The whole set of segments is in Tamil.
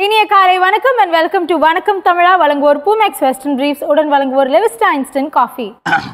இனிய காலை வணக்கம் அண்ட் வெல்கம் டு வணக்கம் தமிழா வழங்குவோர் பூமேக்ஸ் வெஸ்டர்ன் பிரீஃப்ஸ் உடன் வழங்குவோர் லெவிஸ்டா இன்ஸ்டன்ட் காஃபி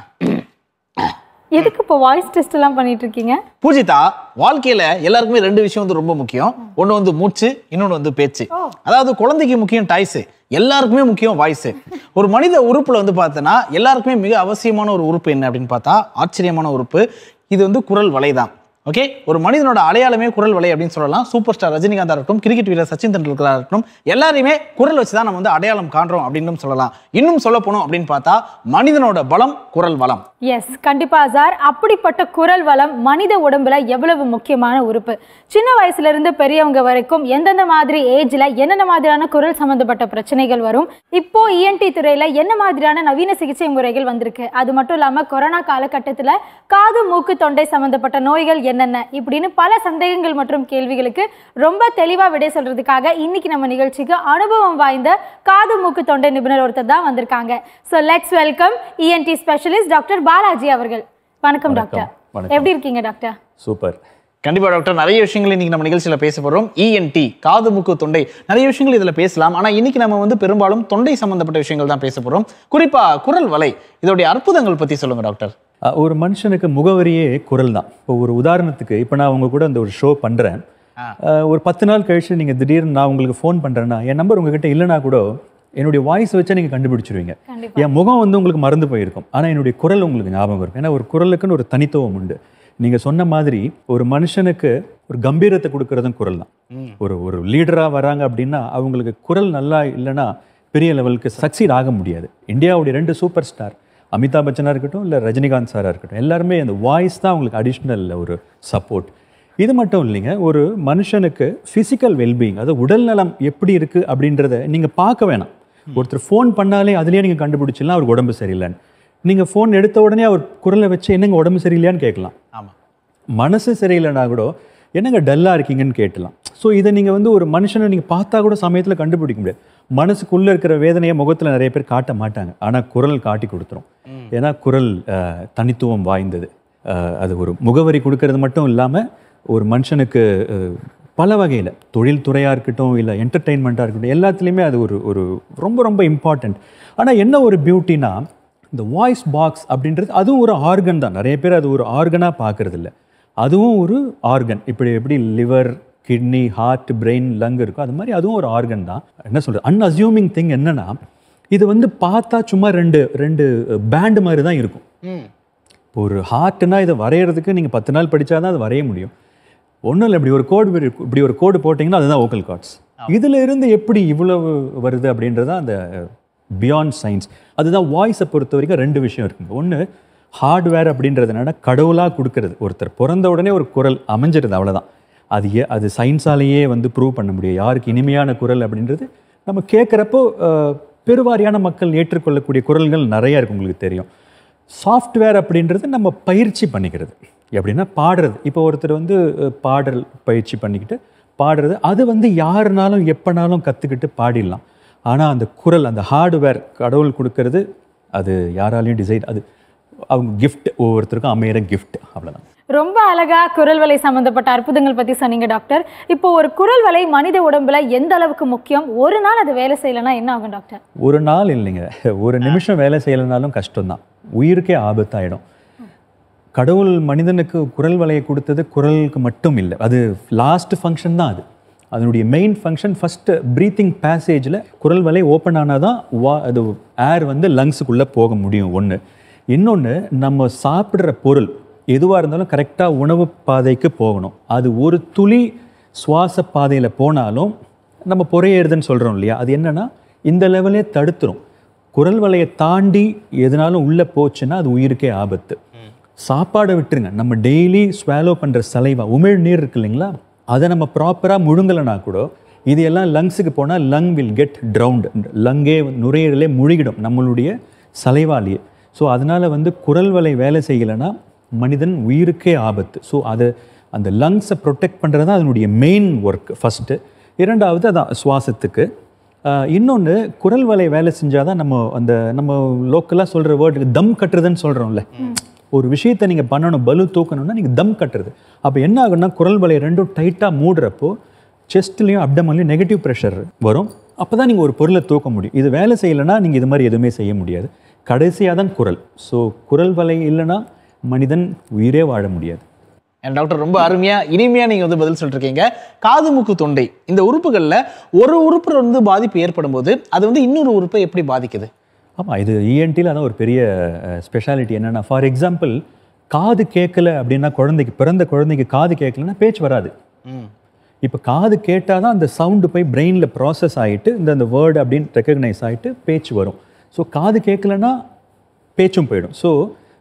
எதுக்கு இப்போ வாய்ஸ் டெஸ்ட் எல்லாம் பண்ணிட்டு இருக்கீங்க பூஜிதா வாழ்க்கையில எல்லாருக்குமே ரெண்டு விஷயம் வந்து ரொம்ப முக்கியம் ஒண்ணு வந்து மூச்சு இன்னொன்னு வந்து பேச்சு அதாவது குழந்தைக்கு முக்கியம் டாய்ஸ் எல்லாருக்குமே முக்கியம் வாய்ஸ் ஒரு மனித உறுப்புல வந்து பார்த்தோன்னா எல்லாருக்குமே மிக அவசியமான ஒரு உறுப்பு என்ன அப்படின்னு பார்த்தா ஆச்சரியமான உறுப்பு இது வந்து குரல் வலை தான் ஓகே ஒரு மனிதனோட அடையாளமே குரல் வலை அப்படின்னு சொல்லலாம் சூப்பர் ஸ்டார் ரஜினிகாந்தா இருக்கட்டும் கிரிக்கெட் வீரர் சச்சின் தெண்டுல்கரா இருக்கட்டும் எல்லாரையுமே குரல் வச்சு தான் நம்ம வந்து அடையாளம் காண்றோம் அப்படின்னு சொல்லலாம் இன்னும் சொல்ல போனோம் அப்படின்னு பார்த்தா மனிதனோட பலம் குரல் வளம் எஸ் கண்டிப்பா சார் அப்படிப்பட்ட குரல் வளம் மனித உடம்புல எவ்வளவு முக்கியமான உறுப்பு சின்ன வயசுல இருந்து பெரியவங்க வரைக்கும் எந்தெந்த மாதிரி ஏஜ்ல என்னென்ன மாதிரியான குரல் சம்பந்தப்பட்ட பிரச்சனைகள் வரும் இப்போ இஎன்டி துறையில என்ன மாதிரியான நவீன சிகிச்சை முறைகள் வந்திருக்கு அது மட்டும் இல்லாம கொரோனா காலகட்டத்துல காது மூக்கு தொண்டை சம்பந்தப்பட்ட நோய்கள் என்னென்ன இப்படின்னு பல சந்தேகங்கள் மற்றும் கேள்விகளுக்கு ரொம்ப தெளிவா விடை சொல்றதுக்காக இன்னைக்கு நம்ம நிகழ்ச்சிக்கு அனுபவம் வாய்ந்த காது மூக்கு தொண்டை நிபுணர் ஒருத்தர் தான் வந்திருக்காங்க so let's welcome ENT specialist doctor Balaji அவர்கள் வணக்கம் டாக்டர் வணக்கம். எப்படி இருக்கீங்க டாக்டர் சூப்பர் கண்டிப்பா டாக்டர் நிறைய விஷயங்கள் இன்னைக்கு நம்ம நிகழ்ச்சியில பேச போறோம் இஎன்டி காது மூக்கு தொண்டை நிறைய விஷயங்கள் இதுல பேசலாம் ஆனா இன்னைக்கு நம்ம வந்து பெரும்பாலும் தொண்டை சம்பந்தப்பட்ட விஷயங்கள் தான் பேச போறோம் குறிப்பா குரல் வலை இதோடைய அற்புதங்கள் பத்தி சொல்லுங்க டாக்டர் அஹ், ஒரு மனுஷனுக்கு முகவரியே குரல் தான் இப்போ ஒரு உதாரணத்துக்கு இப்போ நான் உங்க கூட அந்த ஒரு ஷோ பண்ணுறேன் ஒரு பத்து நாள் கழிச்சு நீங்கள் திடீர்னு நான் உங்களுக்கு ஃபோன் பண்ணுறேன்னா என் நம்பர் உங்ககிட்ட இல்லைனா கூட என்னுடைய வாய்ஸ் வச்சா நீங்கள் கண்டுபிடிச்சிருவீங்க கண்டிப்பா என் முகம் வந்து உங்களுக்கு மறந்து போயிருக்கும் ஆனால் என்னுடைய குரல் உங்களுக்கு ஞாபகம் இருக்கும் ஏன்னா ஒரு குரலுக்குன்னு ஒரு தனித்துவம் உண்டு நீங்கள் சொன்ன மாதிரி ஒரு மனுஷனுக்கு ஒரு கம்பீரத்தை கொடுக்கறதும் குரல் தான் ஒரு ஒரு லீடராக வராங்க அப்படின்னா அவங்களுக்கு குரல் நல்லா இல்லைன்னா பெரிய லெவலுக்கு சக்சீட் ஆக முடியாது இந்தியாவுடைய ரெண்டு சூப்பர் ஸ்டார் அமிதாப் பச்சனாக இருக்கட்டும் இல்லை ரஜினிகாந்த் சாராக இருக்கட்டும் எல்லாருமே அந்த வாய்ஸ் தான் அவங்களுக்கு அடிஷ்னல் ஒரு சப்போர்ட் இது மட்டும் இல்லைங்க ஒரு மனுஷனுக்கு ஃபிசிக்கல் வெல்பீயிங் அதாவது உடல் நலம் எப்படி இருக்குது அப்படின்றத நீங்கள் பார்க்க வேணாம் ஒருத்தர் ஃபோன் பண்ணாலே அதுலேயே நீங்கள் கண்டுபிடிச்சிடலாம் அவருக்கு உடம்பு சரியில்லைன்னு நீங்கள் ஃபோன் எடுத்த உடனே அவர் குரலை வச்சு என்னங்க உடம்பு சரியில்லையான்னு கேட்கலாம் ஆமா மனசு சரியில்லைனா கூட என்னங்க டல்லாக இருக்கீங்கன்னு கேட்டலாம் ஸோ இதை நீங்கள் வந்து ஒரு மனுஷனை நீங்கள் பார்த்தா கூட சமயத்தில் கண்டுபிடிக்க முடியாது மனசுக்குள்ளே இருக்கிற வேதனையை முகத்தில் நிறைய பேர் காட்ட மாட்டாங்க ஆனால் குரல் காட்டி கொடுத்துரும் ஏன்னா குரல் அஹ், தனித்துவம் வாய்ந்தது அஹ், அது ஒரு முகவரி கொடுக்கறது மட்டும் இல்லாமல் ஒரு மனுஷனுக்கு அஹ், பல வகையில் தொழில்துறையாக இருக்கட்டும் இல்லை என்டர்டெயின்மெண்ட்டாக இருக்கட்டும் எல்லாத்துலேயுமே அது ஒரு ஒரு ரொம்ப ரொம்ப இம்பார்ட்டண்ட் ஆனால் என்ன ஒரு பியூட்டினா இந்த வாய்ஸ் பாக்ஸ் அப்படின்றது அதுவும் ஒரு ஆர்கன் தான் நிறைய பேர் அது ஒரு ஆர்கனாக பார்க்கறது இல்ல அதுவும் ஒரு ஆர்கன் இப்படி எப்படி liver kidney heart brain lung இருக்கோ அது மாதிரி அதுவும் ஒரு ஆர்கன் தான் என்ன சொல்கிறது அன்அசியூமிங் திங் என்னன்னா இது வந்து பார்த்தா சும்மா ரெண்டு ரெண்டு பேண்ட் மாதிரி தான் இருக்கும் ம் இப்போ ஒரு ஹார்ட்னா இதை வரைகிறதுக்கு நீங்கள் பத்து நாள் படித்தா தான் அது வரைய முடியும் ஒன்றும் இல்லை இப்படி ஒரு கோடு இப்படி ஒரு கோடு போட்டிங்கன்னா அதுதான் ஓக்கல் கார்ட்ஸ் இதுல இருந்து எப்படி இவ்வளவு வருது அப்படின்றது தான் அந்த பியாண்ட் சயின்ஸ் அதுதான் வாய்ஸை பொறுத்த வரைக்கும் ரெண்டு விஷயம் இருக்குங்க ஒன்று ஹார்ட்வேர் அப்படின்றது என்னன்னா கடவுளாக கொடுக்கறது ஒருத்தர் பிறந்த உடனே ஒரு குரல் அமைஞ்சிருது அவ்வளவுதான் அது ஏ அது சயின்ஸாலேயே வந்து ப்ரூவ் பண்ண முடியும் யாருக்கு இனிமையான குரல் அப்படின்றது நம்ம கேட்குறப்போ பெருவாரியான மக்கள் ஏற்றுக்கொள்ளக்கூடிய குரல்கள் நிறைய இருக்கு உங்களுக்கு தெரியும் சாஃப்ட்வேர் அப்படின்றது நம்ம பயிற்சி பண்ணிக்கிறது எப்படின்னா பாடுறது இப்போ ஒருத்தர் வந்து அஹ், பாடல் பயிற்சி பண்ணிக்கிட்டு பாடுறது அது வந்து யாருனாலும் எப்போனாலும் கற்றுக்கிட்டு பாடிடலாம் ஆனால் அந்த குரல் அந்த ஹார்ட்வேர் கடவுள் கொடுக்கறது அது யாராலையும் டிசைட் அது அவங்க gift ஒவ்வொருத்தருக்கும் அமையிற gift அவ்வளோதான் ரொம்ப அழகா குரல் வலை சம்பந்தப்பட்ட அற்புதங்கள் பத்தி சொன்னீங்க டாக்டர் இப்போ ஒரு குரல் வலை மனித உடம்புல எந்த அளவுக்கு முக்கியம் ஒரு நாள் அது வேலை செய்யலைன்னா என்ன ஆகும் டாக்டர் ஒரு நாள் இல்லைங்க ஒரு நிமிஷம் வேலை செய்யலைனாலும் கஷ்டம்தான் உயிருக்கே ஆபத்தாயிடும் கடவுள் மனிதனுக்கு குரல் வலையை கொடுத்தது குரலுக்கு மட்டும் இல்லை அது லாஸ்ட் ஃபங்க்ஷன் தான் அது அதனுடைய மெயின் ஃபங்க்ஷன் ஃபஸ்ட்டு ப்ரீத்திங் பேசேஜில் குரல் வலை ஓப்பன் ஆனால் தான் வா அது ஏர் வந்து லங்ஸுக்குள்ளே போக முடியும் ஒன்று இன்னொன்று நம்ம சாப்பிட்ற பொருள் எதுவாக இருந்தாலும் கரெக்டாக உணவு பாதைக்கு போகணும் அது ஒரு துளி சுவாச பாதையில் போனாலும் நம்ம புறையேறுதுன்னு சொல்கிறோம் இல்லையா அது என்னன்னா இந்த லெவலே தடுத்துரும் குரல் வலையை தாண்டி எதுனாலும் உள்ளே போச்சுன்னா அது உயிருக்கே ஆபத்து சாப்பாடை விட்டுருங்க நம்ம டெய்லி ஸ்வாலோ பண்ணுற சலைவா உமிழ் நீர் இருக்கு இல்லைங்களா அதை நம்ம ப்ராப்பராக முழுங்கலைனா கூட இது எல்லாம் லங்ஸுக்கு போனால் லங் வில் கெட் ட்ரவுண்ட் லங்கே நுரையீரலே முழுகிடும் நம்மளுடைய சலைவாலேயே ஸோ அதனால் வந்து குரல் வலை வேலை செய்யலைன்னா மனிதன் உயிருக்கே ஆபத்து ஸோ அது அந்த லங்ஸை ப்ரொடெக்ட் பண்ணுறது தான் அதனுடைய மெயின் ஒர்க் ஃபஸ்ட்டு இரண்டாவது அதான் சுவாசத்துக்கு இன்னொன்று குரல் வலை வேலை செஞ்சால் தான் நம்ம அந்த நம்ம லோக்கலாக சொல்கிற வேர்டு தம் கட்டுறதுன்னு சொல்கிறோம்ல ஒரு விஷயத்தை நீங்கள் பண்ணணும் பலு தூக்கணும்னா நீங்கள் தம் கட்டுறது அப்போ என்ன ஆகும்னா குரல் வலை ரெண்டும் டைட்டாக மூடுறப்போ செஸ்ட்லேயும் அப்டமன்லையும் நெகட்டிவ் ப்ரெஷர் வரும் அப்போ தான் நீங்கள் ஒரு பொருளை தூக்க முடியும் இது வேலை செய்யலைன்னா நீங்கள் இது மாதிரி எதுவுமே செய்ய முடியாது கடைசியாக தான் குரல் ஸோ குரல் வலை இல்லைன்னா மனிதன் உயிரே வாழ முடியாது அண்ட் டாக்டர் ரொம்ப அருமையா இனிமையா நீங்க வந்து பதில் சொல்லிருக்கீங்க காது மூக்கு தொண்டை இந்த உறுப்புகள்ல ஒரு உறுப்புல வந்து பாதிப்பு ஏற்படும் போது அது வந்து இன்னொரு உறுப்பை எப்படி பாதிக்குது ஆமாம் இது இஎன்டியில் அதான் ஒரு பெரிய ஸ்பெஷாலிட்டி என்னென்னா ஃபார் எக்ஸாம்பிள் காது கேட்கல அப்படின்னா குழந்தைக்கு பிறந்த குழந்தைக்கு காது கேட்கலன்னா பேச்சு வராது இப்போ காது கேட்டால் தான் அந்த சவுண்டு போய் பிரெயினில் ப்ராசஸ் ஆகிட்டு இந்த அந்த வேர்டு அப்படின்னு ரெக்கக்னைஸ் ஆகிட்டு பேச்சு வரும் ஸோ காது கேட்கலன்னா பேச்சும் போயிடும் ஸோ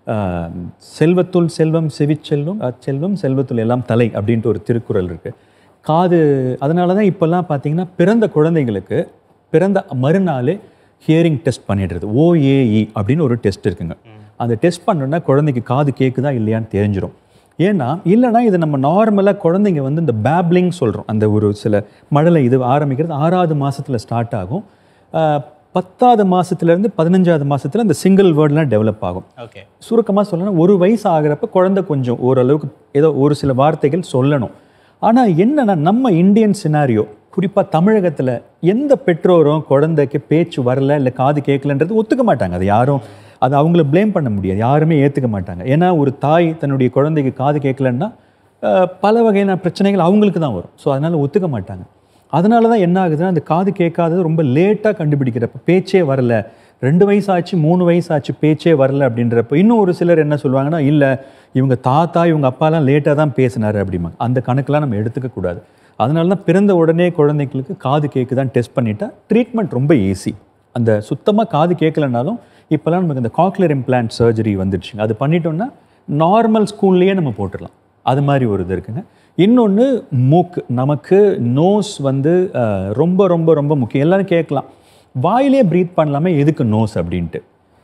செல்வத்துள் செல்வம் செவிச்செல்வம் அச்செல்வம் செல்வத்துள் எல்லாம் தலை அப்படின்ட்டு ஒரு திருக்குறள் இருக்குது காது அதனால தான் இப்போல்லாம் பார்த்தீங்கன்னா பிறந்த குழந்தைங்களுக்கு பிறந்த மறுநாள் ஹியரிங் டெஸ்ட் பண்ணிடுறது ஓஏஇ அப்படின்னு ஒரு டெஸ்ட் இருக்குங்க அந்த டெஸ்ட் பண்ணோன்னா குழந்தைக்கு காது கேட்குதா இல்லையான்னு தெரிஞ்சிடும் ஏன்னா இல்லைன்னா இது நம்ம நார்மலாக குழந்தைங்க வந்து இந்த பேப்லிங் சொல்கிறோம் அந்த ஒரு சில மழலை இது ஆரம்பிக்கிறது ஆறாவது மாசத்துல ஸ்டார்ட் ஆகும் ஆஹ் பத்தாவது மாசத்துலேருந்து பதினஞ்சாவது மாசத்துல இந்த சிங்கிள் வேர்ட்லாம் டெவலப் ஆகும் ஓகே சுருக்கமாக சொல்லணும் ஒரு வயசு ஆகிறப்ப குழந்தை கொஞ்சம் ஓரளவுக்கு ஏதோ ஒரு சில வார்த்தைகள் சொல்லணும் ஆனால் என்னன்னா நம்ம இந்தியன் சினாரியோ குறிப்பாக தமிழகத்தில் எந்த பெற்றோரும் குழந்தைக்கு பேச்சு வரல இல்லை காது கேட்கலன்றது ஒத்துக்க மாட்டாங்க அது யாரும் அது அவங்கள ப்ளேம் பண்ண முடியாது யாருமே ஏற்றுக்க மாட்டாங்க ஏன்னா ஒரு தாய் தன்னுடைய குழந்தைக்கு காது கேட்கலன்னா அஹ், பல வகையான பிரச்சனைகள் அவங்களுக்கு தான் வரும் ஸோ அதனால் ஒத்துக்க மாட்டாங்க அதனால தான் என்ன ஆகுதுன்னா அந்த காது கேட்காதது ரொம்ப லேட்டாக கண்டுபிடிக்கிறப்ப பேச்சே வரல ரெண்டு வயசு ஆச்சு மூணு வயசு ஆச்சு பேச்சே வரல அப்படின்றப்ப இன்னும் ஒரு சிலர் என்ன சொல்லுவாங்கன்னா இல்லை இவங்க தாத்தா இவங்க அப்பாலாம் லேட்டாக தான் பேசினாரு அப்படிம்பாங்க அந்த கணக்கெலாம் நம்ம எடுத்துக்க கூடாது அதனால தான் பிறந்த உடனே குழந்தைங்களுக்கு காது கேட்குதான் டெஸ்ட் பண்ணிட்டா ட்ரீட்மெண்ட் ரொம்ப ஈஸி அந்த சுத்தமாக காது கேட்கலனாலும் இப்போலாம் நமக்கு இந்த காக்லர் இம்ப்ளான்ட் சர்ஜரி வந்துடுச்சுங்க அது பண்ணிட்டோம்னா நார்மல் ஸ்கூல்லையே நம்ம போட்டுடலாம் அது மாதிரி ஒரு இது இருக்குங்க இன்னொன்று மூக்கு நமக்கு நோஸ் வந்து அஹ், ரொம்ப ரொம்ப ரொம்ப முக்கியம் எல்லாரும் கேட்கலாம் வாயிலே ப்ரீத் பண்ணலாமே எதுக்கு நோஸ் அப்படின்ட்டு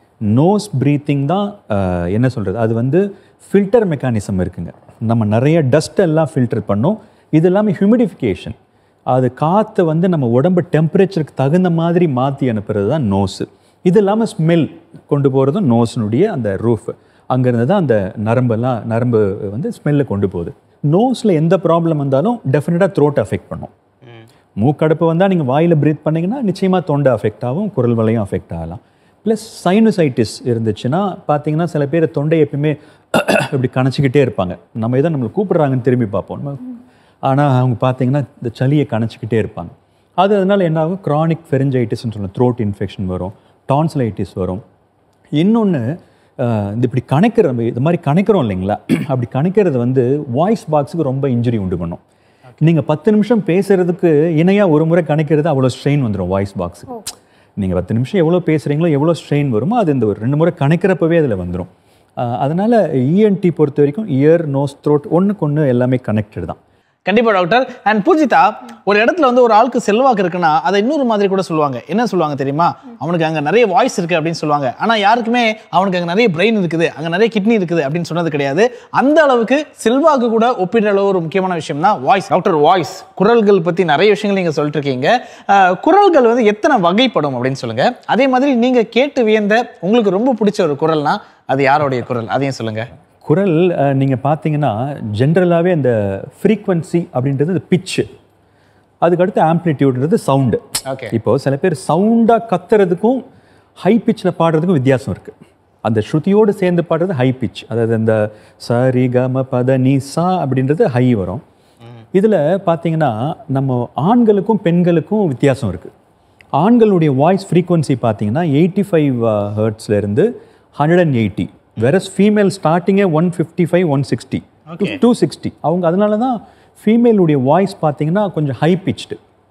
நோஸ் ப்ரீத்திங் தான் அஹ், என்ன சொல்கிறது அது வந்து ஃபில்டர் மெக்கானிசம் இருக்குங்க நம்ம நிறைய டஸ்ட் எல்லாம் ஃபில்டர் பண்ணோம் இது எல்லாமே ஹியூமிடிஃபிகேஷன் அது காற்றை வந்து நம்ம உடம்பு டெம்பரேச்சருக்கு தகுந்த மாதிரி மாற்றி அனுப்புறது தான் நோஸு இது இல்லாமல் ஸ்மெல் கொண்டு போகிறதும் நோஸினுடைய அந்த ரூஃப் அங்கேருந்து தான் அந்த நரம்பெல்லாம் நரம்பு வந்து ஸ்மெல்லை கொண்டு போகுது நோஸில் எந்த ப்ராப்ளம் வந்தாலும் டெஃபினட்டாக த்ரோட் அஃபெக்ட் பண்ணும் மூக்கடுப்பு வந்தால் நீங்கள் வாயில் ப்ரீத் பண்ணீங்கன்னா நிச்சயமாக தொண்டை அஃபெக்ட் ஆகும் குரல் வலையும் அஃபெக்ட் ஆகலாம் ப்ளஸ் சைனசைட்டிஸ் இருந்துச்சுன்னா பார்த்தீங்கன்னா சில பேர் தொண்டை எப்பயுமே இப்படி கணச்சிக்கிட்டே இருப்பாங்க நம்ம ஏதோ நம்மளை கூப்பிடுறாங்கன்னு திரும்பி பார்ப்போம் நம்ம ஆனால் அவங்க பார்த்தீங்கன்னா இந்த சளியை கணச்சிக்கிட்டே இருப்பாங்க அது அதனால் என்ன ஆகும் க்ரானிக் ஃபெரிஞ்சைட்டிஸ்னு சொல்லணும் த்ரோட் இன்ஃபெக்ஷன் வரும் டான்சிலைட்டிஸ் வரும் இன்னொன்று இந்த இப்படி கணக்கிற நம்ம இது மாதிரி கணக்கிறோம் இல்லைங்களா அப்படி கணக்கிறது வந்து வாய்ஸ் பாக்ஸுக்கு ரொம்ப இன்ஜுரி உண்டு பண்ணும் நீங்கள் பத்து நிமிஷம் பேசுறதுக்கு இணையாக ஒரு முறை கணக்கிறது அவ்வளோ ஸ்ட்ரெயின் வந்துடும் வாய்ஸ் பாக்ஸுக்கு நீங்கள் பத்து நிமிஷம் எவ்வளோ பேசுகிறீங்களோ எவ்வளோ ஸ்ட்ரெயின் வருமோ அது இந்த ஒரு ரெண்டு முறை கணக்கிறப்பவே அதில் வந்துடும் அதனால் இஎன்டி பொறுத்த வரைக்கும் இயர் நோஸ் த்ரோட் ஒன்றுக்கு ஒன்று எல்லாமே கனெக்டட் தான் கண்டிப்பா டாக்டர் அண்ட் பூஜிதா ஒரு இடத்துல வந்து ஒரு ஆளுக்கு செல்வாக்கு இருக்குன்னா அதை இன்னொரு மாதிரி கூட சொல்லுவாங்க என்ன சொல்லுவாங்க தெரியுமா அவனுக்கு அங்க நிறைய வாய்ஸ் இருக்கு அப்படின்னு சொல்லுவாங்க ஆனா யாருக்குமே அவனுக்கு அங்க நிறைய பிரெயின் இருக்குது அங்க நிறைய கிட்னி இருக்குது அப்படின்னு சொன்னது கிடையாது அந்த அளவுக்கு செல்வாக்கு கூட ஒப்பிடுற அளவு ஒரு முக்கியமான விஷயம் தான் வாய்ஸ் டாக்டர் வாய்ஸ் குரல்கள் பத்தி நிறைய விஷயங்கள் நீங்க சொல்லிட்டு இருக்கீங்க அஹ், குரல்கள் வந்து எத்தனை வகைப்படும் அப்படின்னு சொல்லுங்க அதே மாதிரி நீங்க கேட்டு வியந்த உங்களுக்கு ரொம்ப பிடிச்ச ஒரு குரல்னா அது யாருடைய குரல் அதையும் சொல்லுங்க குரல் நீங்கள் பார்த்தீங்கன்னா ஜென்ரலாகவே அந்த ஃப்ரீக்வன்சி அப்படின்றது அது பிச்சு அதுக்கடுத்து ஆம்ப்ளிடியூட்ன்றது சவுண்டு ஓகே இப்போ சில பேர் சவுண்டாக கத்துறதுக்கும் ஹை பிச்சில் பாடுறதுக்கும் வித்தியாசம் இருக்குது அந்த ஸ்ருதியோடு சேர்ந்து பாடுறது ஹை பிச் அதாவது அந்த ச ரி க ம பத நீ சா அப்படின்றது ஹை வரும் இதில் பார்த்தீங்கன்னா நம்ம ஆண்களுக்கும் பெண்களுக்கும் வித்தியாசம் இருக்குது ஆண்களுடைய வாய்ஸ் ஃப்ரீக்வன்சி பார்த்தீங்கன்னா எயிட்டி ஃபைவ் ஹர்ட்ஸ்லேருந்து hundred and eighty versus female ஸ்டார்டிங்கே one fifty five one sixty two sixty அவங்க அதனால தான் ஃபீமேலுடைய வாய்ஸ் பார்த்தீங்கன்னா கொஞ்சம் ஹை பிச்டு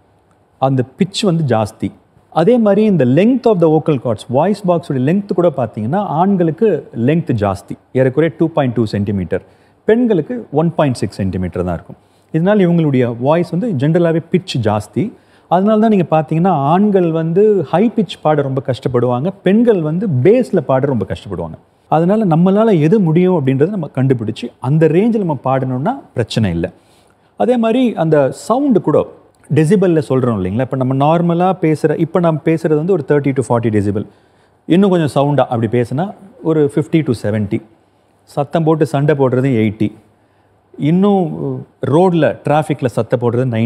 அந்த பிட்ச் வந்து ஜாஸ்தி அதே மாதிரி இந்த length of the vocal cords voice பாக்ஸோட லெங்த் கூட பார்த்தீங்கன்னா ஆண்களுக்கு லெங்த் ஜாஸ்தி ஏறக்குறைய டூ பாயிண்ட் டூ சென்டிமீட்டர் பெண்களுக்கு ஒன் பாயிண்ட் சிக்ஸ் சென்டிமீட்டர் தான் இருக்கும் இதனால் இவங்களுடைய வாய்ஸ் வந்து ஜென்ரலாகவே பிட்ச் ஜாஸ்தி அதனால தான் நீங்கள் பார்த்தீங்கன்னா ஆண்கள் வந்து ஹை பிட்ச் பாட ரொம்ப கஷ்டப்படுவாங்க பெண்கள் வந்து பேஸில் பாட ரொம்ப கஷ்டப்படுவாங்க அதனால் நம்மளால் எது முடியும் அப்படின்றத நம்ம கண்டுபிடிச்சி அந்த ரேஞ்சில் நம்ம பாடணும்னா பிரச்சனை இல்லை அதே மாதிரி அந்த சவுண்டு கூட டெசிபலில் சொல்கிறோம் இல்லைங்களா இப்போ நம்ம நார்மலாக பேசுகிற இப்போ நம்ம பேசுகிறது வந்து ஒரு தேர்ட்டி டு ஃபார்ட்டி டெசிபல் இன்னும் கொஞ்சம் சவுண்டாக அப்படி பேசுனா ஒரு ஃபிஃப்டி டு 70 சத்தம் போட்டு சண்டை போடுறது எயிட்டி இன்னும் ரோடில் டிராஃபிக்கில் சத்தம் போடுறது 90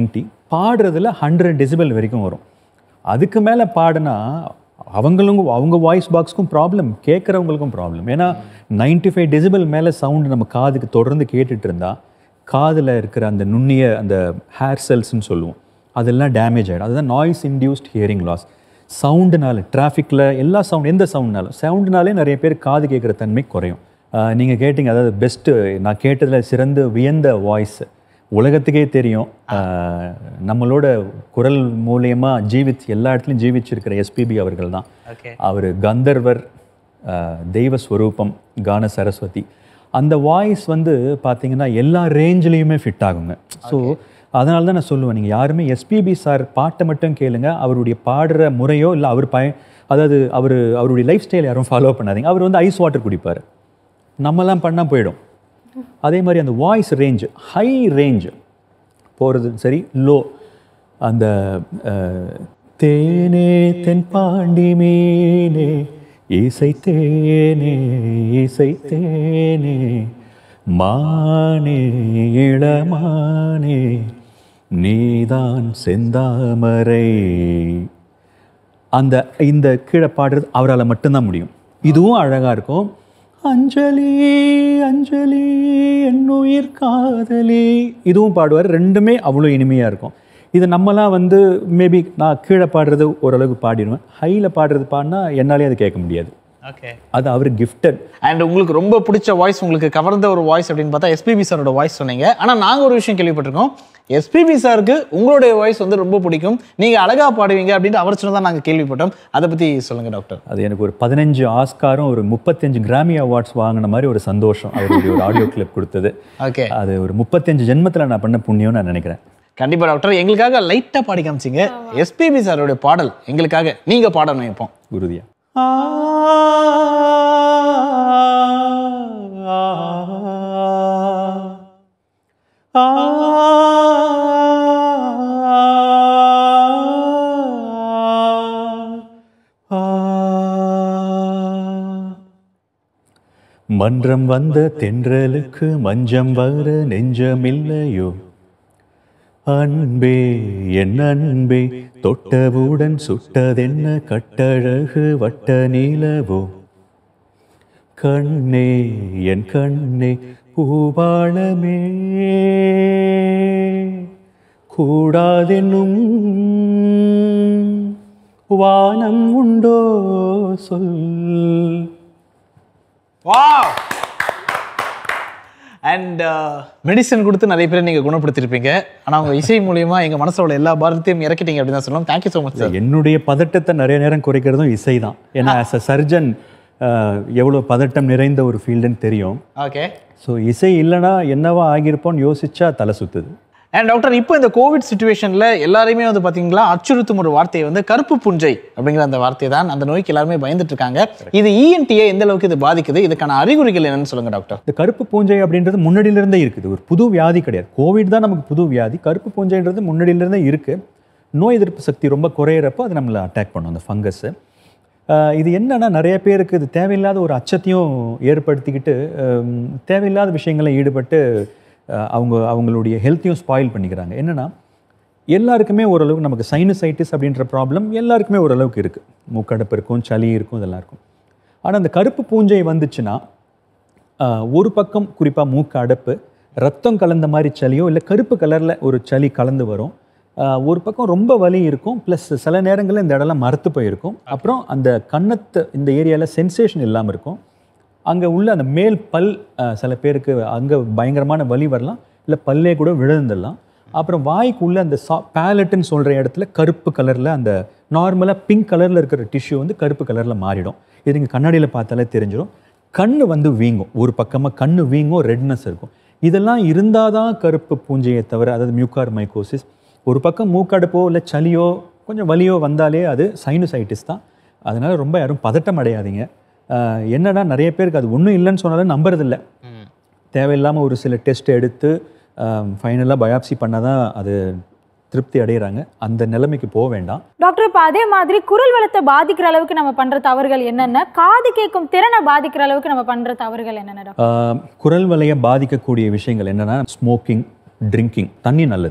பாடுறதுல ஹண்ட்ரட் டெசிபல் வரைக்கும் வரும் அதுக்கு மேலே பாடினா அவங்களும் அவங்க வாய்ஸ் பாக்ஸ்க்கும் ப்ராப்ளம் கேட்குறவங்களுக்கும் ப்ராப்ளம் ஏன்னா 95 ஃபைவ் டெசிபல் மேலே சவுண்டு நம்ம காதுக்கு தொடர்ந்து கேட்டுட்டு இருந்தா காதில் இருக்கிற அந்த நுண்ணிய அந்த ஹேர் செல்ஸ்னு சொல்லுவோம் அதெல்லாம் டேமேஜ் ஆகிடும் அதுதான் நாய்ஸ் இன்டியூஸ்ட் ஹியரிங் லாஸ் சவுண்டுனால டிராஃபிக்கில் எல்லா சவுண்ட் எந்த சவுண்ட்னாலும் சவுண்டுனாலே நிறைய பேர் காது கேட்குற தன்மை குறையும் நீங்கள் கேட்டிங்க அதாவது பெஸ்ட்டு நான் கேட்டதில் சிறந்த வியந்த வாய்ஸ் உலகத்துக்கே தெரியும் ஆஹ் நம்மளோட குரல் மூலியமா ஜீவித் எல்லா இடத்துலையும் ஜீவிச்சிருக்கிற எஸ்பிபி அவர்கள் தான் Okay. அவர் கந்தர்வர் ஆஹ் தெய்வ ஸ்வரூபம் கான சரஸ்வதி அந்த வாய்ஸ் வந்து பார்த்தீங்கன்னா எல்லா ரேஞ்சிலையுமே ஃபிட் ஆகுங்க ஸோ அதனால தான் நான் சொல்லுவேன் நீங்கள் யாருமே எஸ்பிபி சார் பாட்டை மட்டும் கேளுங்க அவருடைய பாடுற முறையோ இல்லை அவர் பய அதாவது அவர் அவருடைய லைஃப் ஸ்டைல் யாரும் ஃபாலோ பண்ணாதீங்க அவர் வந்து ஐஸ் வாட்டர் குடிப்பார் நம்மலாம் பண்ணால் போயிடும் அதே மாதிரி அந்த வாய்ஸ் ரேஞ்ச் ஹை ரேஞ்ச் போகிறது சரி லோ அந்த அஹ், தேனே தென் பாண்டி மீனே இசை தேனே இசை தேனே மானே இளமானே நீதான் செந்தாமரை அந்த இந்த கீழே பாடுறது அவரால் மட்டும்தான் முடியும் இதுவும் அழகாக இருக்கும் அஞ்சலி அஞ்சலி என்னுயிர் காதலி இதுவும் பாடுவார் ரெண்டுமே அவ்வளோ இனிமையாக இருக்கும் இது நம்மலாம் வந்து மேபி நான் கீழே பாடுறது ஓரளவுக்கு பாடிடுவேன் ஹையில் பாடுறது பாடினா என்னாலே அது கேட்க முடியாது ஓகே அது அவர் கிஃப்டட் அண்ட் உங்களுக்கு ரொம்ப பிடிச்ச வாய்ஸ் உங்களுக்கு கவர்ந்த ஒரு வாய்ஸ் அப்படின்னு பார்த்தா எஸ்பிபி சாரோட வாய்ஸ் சொன்னீங்க ஆனா நாங்க ஒரு விஷயம் கேள்விப்பட்டிருக்கோம் எஸ்பிபி சாருக்கு உங்களுடைய வாய்ஸ் வந்து ரொம்ப பிடிக்கும் நீங்க அழகா பாடுவீங்க அப்படின்ட்டு அவர் சொன்னதான் நாங்க கேள்விப்பட்டோம் அதை பத்தி சொல்லுங்க டாக்டர் அது எனக்கு ஒரு பதினஞ்சு ஆஸ்காரும் ஒரு முப்பத்தஞ்சு கிராமி அவார்ட்ஸ் வாங்கின மாதிரி ஒரு சந்தோஷம் அவருடைய ஒரு ஆடியோ கிளிப் கொடுத்தது ஓகே அது ஒரு முப்பத்தஞ்சு ஜென்மத்தில் நான் பண்ண புண்ணியம்னு நான் நினைக்கிறேன் கண்டிப்பா டாக்டர் எங்களுக்காக லைட்டா பாடி காமிச்சிங்க எஸ்பிபி சாரோட பாடல் எங்களுக்காக நீங்க பாடணும் இப்போ குருதியா மன்றம் வந்த தென்றலுக்கு மஞ்சம் வர நெஞ்சமில்லையோ அன்பே என் அன்பே தொட்டவுடன் சுட்டதென்ன கட்டழகு வட்ட நீலவோ கண்ணே என் கண்ணே பூபாளமே கூடாதென்னும் வானம் உண்டோ சொல் வாவ் அண்ட் மெடிசன் கொடுத்து நிறைய பேரை நீங்க குணப்படுத்திருப்பீங்க ஆனா உங்க இசை மூலியமா எங்க மனசோட எல்லா பாரத்தையும் இறக்கிட்டீங்க அப்படின்னு தான் சொல்லணும் தேங்க்யூ ஸோ மச் சார் என்னுடைய பதட்டத்தை நிறைய நேரம் குறைக்கிறதும் இசை தான் ஏன்னா ஆஸ் அ சர்ஜன் எவ்வளோ பதட்டம் நிறைந்த ஒரு ஃபீல்டுன்னு தெரியும் ஓகே ஸோ இசை இல்லைன்னா என்னவா ஆகியிருப்போம்னு யோசிச்சா தலை சுத்துது அண்ட் டாக்டர் இப்போ இந்த கோவிட் சுச்சுவேஷன்ல எல்லாரையுமே வந்து பாத்தீங்களா அச்சுறுத்தும் ஒரு வார்த்தையை வந்து கருப்பு புஞ்சை அப்படிங்கிற அந்த வார்த்தை தான் அந்த நோய்க்கு எல்லாருமே பயந்துட்டு இருக்காங்க இது இஎன்டியை எந்த அளவுக்கு இது பாதிக்குது இதுக்கான அறிகுறிகள் என்னன்னு சொல்லுங்க டாக்டர் இந்த கருப்பு பூஞ்சை அப்படின்றது முன்னாடியிலிருந்தே இருக்குது ஒரு புது வியாதி கிடையாது கோவிட் தான் நமக்கு புது வியாதி கருப்பு பூஞ்சைன்றது முன்னாடியிலிருந்தே இருக்கு நோய் எதிர்ப்பு சக்தி ரொம்ப குறையிறப்போ அது நம்மளை அட்டாக் பண்ணும் அந்த ஃபங்கஸ் இது என்னன்னா நிறைய பேருக்கு இது தேவையில்லாத ஒரு அச்சத்தையும் ஏற்படுத்திக்கிட்டு ஹம், தேவையில்லாத விஷயங்களை ஈடுபட்டு அஹ், அவங்க அவங்களுடைய ஹெல்த்தையும் ஸ்பாயில் பண்ணிக்கிறாங்க என்னன்னா எல்லாருக்குமே ஓரளவுக்கு நமக்கு சைனசைட்டிஸ் அப்படின்ற ப்ராப்ளம் எல்லாருக்குமே ஓரளவுக்கு இருக்குது மூக்கடைப்பு இருக்கும் சளி இருக்கும் இதெல்லாம் இருக்கும் ஆனால் அந்த கருப்பு பூஞ்சை வந்துச்சுன்னா ஆஹ், ஒரு பக்கம் குறிப்பாக மூக்கு அடைப்பு ரத்தம் கலந்த மாதிரி சளியோ இல்லை கருப்பு கலரில் ஒரு சளி கலந்து வரும் ஆஹ், ஒரு பக்கம் ரொம்ப வலி இருக்கும் ப்ளஸ் சில நேரங்களில் இந்த இடம்லாம் மரத்து போயிருக்கும் அப்புறம் அந்த கன்னத்து இந்த ஏரியாவில் சென்சேஷன் இல்லாமல் இருக்கும் அங்கே உள்ள அந்த மேல் பல் ஆஹ், சில பேருக்கு அங்கே பயங்கரமான வலி வரலாம் இல்லை பல்லே கூட விழுந்துடலாம் அப்புறம் வாய்க்கு உள்ள அந்த சா பேலட்டுன்னு சொல்கிற இடத்துல கருப்பு கலரில் அந்த நார்மலாக பிங்க் கலரில் இருக்கிற டிஷ்யூ வந்து கருப்பு கலரில் மாறிடும் இது நீங்கள் கண்ணாடியில் பார்த்தாலே தெரிஞ்சிடும் கண்ணு வந்து வீங்கும் ஒரு பக்கமாக கண்ணு வீங்கும் ரெட்னஸ் இருக்கும் இதெல்லாம் இருந்தால் தான் கருப்பு பூஞ்சையை தவிர அதாவது மியூக்கார் மைக்கோசிஸ் ஒரு பக்கம் மூக்கடுப்போ இல்லை சளியோ கொஞ்சம் வலியோ வந்தாலே அது சைனசைட்டிஸ் தான் அதனால ரொம்ப யாரும் பதட்டம் அடையாதீங்க ஆஹ் என்னன்னா நிறைய பேருக்கு அது ஒன்றும் இல்லைன்னு சொன்னாலும் நம்புறதில்ல தேவையில்லாமல் ஒரு சில டெஸ்ட் எடுத்து ஃபைனலாக பயாப்சி பண்ணால் தான் அது திருப்தி அடைகிறாங்க அந்த நிலைமைக்கு போக வேண்டாம் டாக்டர் இப்போ அதே மாதிரி குரல் வளத்தை பாதிக்கிற அளவுக்கு நம்ம பண்ற தவறுகள் என்னென்ன காது கேட்கும் திறனை பாதிக்கிற அளவுக்கு நம்ம பண்ற தவறுகள் என்னென்ன டாக்டர் ஆஹ் குரல் வலையை பாதிக்கக்கூடிய விஷயங்கள் என்னென்னா ஸ்மோக்கிங் ட்ரிங்கிங் தண்ணி நல்லது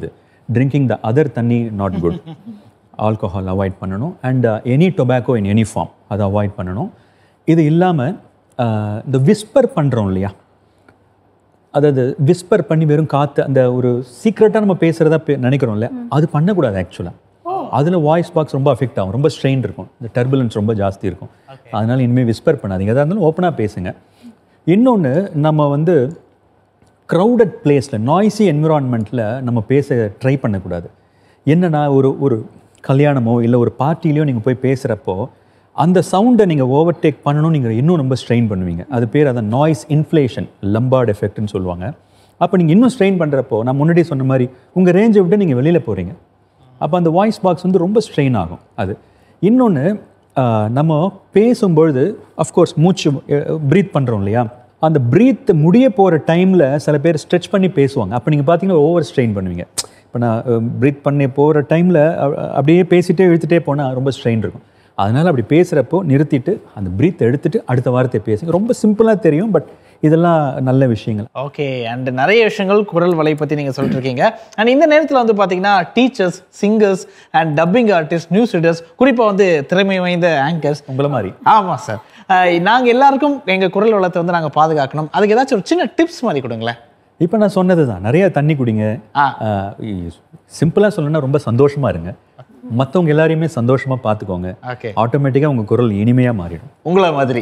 ட்ரிங்கிங் த அதர் தண்ணி நாட் குட் ஆல்கஹால் அவாய்ட் பண்ணணும் and any tobacco in any form அதை அவாய்ட் பண்ணணும் இது இல்லாமல் இந்த விஸ்பர் பண்ணுறோம் இல்லையா அதாவது விஸ்பர் பண்ணி வெறும் காற்று அந்த ஒரு சீக்ரெட்டாக நம்ம பேசுகிறதா பே நினைக்கிறோம்ல அது பண்ணக்கூடாது ஆக்சுவலாக அதில் வாய்ஸ் பாக்ஸ் ரொம்ப அஃபெக்ட் ஆகும் ரொம்ப ஸ்ட்ரெயின் இருக்கும் இந்த டர்புலன்ஸ் ரொம்ப ஜாஸ்தி இருக்கும் அதனால இனிமேல் விஸ்பர் பண்ணாதீங்க எதாக இருந்தாலும் ஓப்பனாக பேசுங்க இன்னொன்று நம்ம வந்து க்ரௌடட் பிளேஸில் நாய்ஸி என்விரான்மெண்ட்டில் நம்ம பேச ட்ரை பண்ணக்கூடாது என்னன்னா ஒரு ஒரு கல்யாணமோ இல்லை ஒரு பார்ட்டிலையோ நீங்கள் போய் பேசுகிறப்போ அந்த சவுண்டை நீங்கள் ஓவர்டேக் பண்ணணும் நீங்கள் இன்னும் ரொம்ப ஸ்ட்ரெயின் பண்ணுவீங்க அது பேர் அதை நாய்ஸ் இன்ஃப்ளேஷன் லம்பார்ட் எஃபெக்ட்னு சொல்லுவாங்க அப்போ நீங்கள் இன்னும் ஸ்ட்ரெயின் பண்ணுறப்போ நான் முன்னாடி சொன்ன மாதிரி உங்கள் ரேஞ்சை விட்டு நீங்கள் வெளியில் போகிறீங்க அப்போ அந்த வாய்ஸ் பாக்ஸ் வந்து ரொம்ப ஸ்ட்ரெயின் ஆகும் அது இன்னொன்று நம்ம பேசும்பொழுது அஃப்கோர்ஸ் மூச்சு ப்ரீத் பண்ணுறோம் இல்லையா அந்த ப்ரீத் முடிய போகிற டைமில் சில பேர் ஸ்ட்ரெச் பண்ணி பேசுவாங்க அப்போ நீங்கள் பார்த்தீங்கன்னா ஓவர் ஸ்ட்ரெயின் பண்ணுவீங்க இப்போ நான் ப்ரீத் பண்ணி போகிற டைமில் அப்படியே பேசிட்டே இழுத்துட்டே போனால் ரொம்ப ஸ்ட்ரெயின் இருக்கும் அதனால் அப்படி பேசுகிறப்போ நிறுத்திட்டு அந்த ப்ரீத் எடுத்துட்டு அடுத்த வார்த்தை பேசுங்க ரொம்ப சிம்பிளாக தெரியும் பட் இதெல்லாம் நல்ல விஷயங்கள் ஓகே அண்ட் நிறைய விஷயங்கள் குரல் வலை பற்றி நீங்கள் சொல்லிட்டு இருக்கீங்க அண்ட் இந்த நேரத்தில் வந்து பார்த்தீங்கன்னா teachers singers and dubbing artist news readers குறிப்பாக வந்து திறமை வாய்ந்த ஆங்கர்ஸ் உங்களை மாதிரி ஆமாம் சார் நாங்கள் எல்லாருக்கும் எங்கள் குரல் வளத்தை வந்து நாங்கள் பாதுகாக்கணும் அதுக்கு ஏதாச்சும் ஒரு சின்ன டிப்ஸ் மாதிரி கொடுங்களேன் இப்போ நான் சொன்னது தான் நிறைய தண்ணி குடிங்க ஆ. சிம்பிளாக சொல்லணும்னா ரொம்ப சந்தோஷமா இருங்க மற்றவங்க எல்லாரையுமே சந்தோஷமா பார்த்துக்கோங்க ஓகே ஆட்டோமேட்டிக்காக உங்கள் குரல் இனிமையாக மாறிடும் உங்களை மாதிரி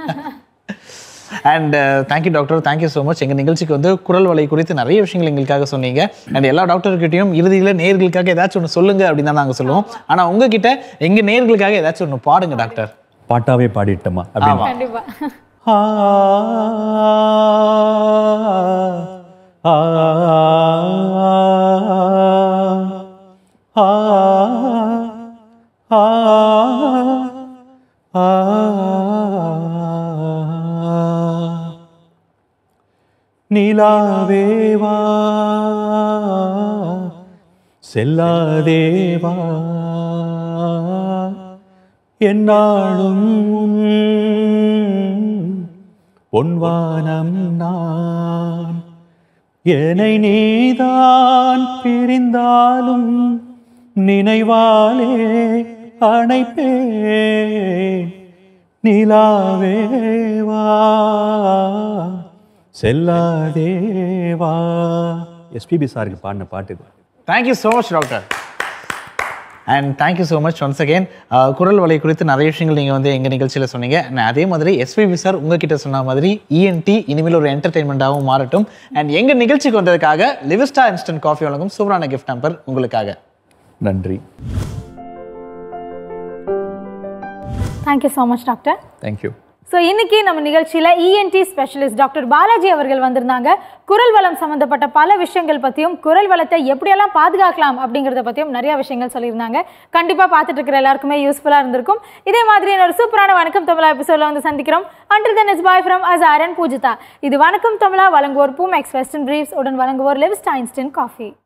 and thank you doctor thank you so much எங்கள் நிகழ்ச்சிக்கு வந்து குரல் வலை குறித்து நிறைய விஷயங்கள் எங்களுக்காக சொன்னீங்க அண்ட் எல்லா டாக்டர்கிட்டையும் இறுதியில் நேர்களுக்காக ஏதாச்சும் ஒன்று சொல்லுங்க அப்படின்னு தான் நாங்கள் சொல்லுவோம் ஆனால் உங்ககிட்ட எங்கள் நேர்களுக்காக ஏதாச்சும் ஒன்று பாடுங்க டாக்டர் பாட்டாவே பாடிட்டோமா அப்படின்னு கண்டிப்பா ஆ ஆ ஆ ஆ ஆ நிலாவேவா செல்லாதேவா என்னாலும் பொன்வானம் நான் என்னை நீதான் பிரிந்தாலும் நினைவாலே அணைப்பேன் நிலாவேவா செல்லாதேவா எஸ்பிபி சாருக்கு பாடின பாட்டு இது. Thank you so much doctor and thank you so much once again குரல் வலை குறித்து நிறைய விஷயங்கள் நீங்கள் வந்து எங்கள் நிகழ்ச்சியில் சொன்னீங்க and அதே மாதிரி எஸ்பிபி சார் உங்ககிட்ட சொன்ன மாதிரி இஎன்டி இனிமேல் ஒரு என்டர்டைன்மெண்ட்டாகவும் மாறட்டும் அண்ட் எங்கள் நிகழ்ச்சிக்கு வந்ததுக்காக லிவிஸ்டா இன்ஸ்டன்ட் காஃபி வழங்கும் சூப்பரான கிஃப்ட் நம்பர் உங்களுக்காக நன்றி thank you so much doctor thank you so இன்னைக்கு நம்ம நிகழ்ச்சியில் இஎன்டி ஸ்பெஷலிஸ்ட் டாக்டர் பாலாஜி அவர்கள் வந்திருந்தாங்க குரல் வளம் சம்மந்தப்பட்ட பல விஷயங்கள் பற்றியும் குரல் வளத்தை எப்படியெல்லாம் பாதுகாக்கலாம் அப்படிங்கிறத பற்றியும் நிறைய விஷயங்கள் சொல்லியிருந்தாங்க கண்டிப்பாக பார்த்துட்டு இருக்கிற எல்லாருக்குமே யூஸ்ஃபுல்லாக இருந்திருக்கும் இதே மாதிரி ஒரு சூப்பரான வணக்கம் தமிழா எபிசோடில் வந்து சந்திக்கிறோம் until then is bye from us Aran Poojitha இது வணக்கம் தமிழா வழங்குவோர் பூமெக்ஸ் வெஸ்டர்ன் பிரீஃப்ஸ் உடன் வழங்குவோர் லெவிஸ்டா இன்ஸ்டன்ட் காஃபி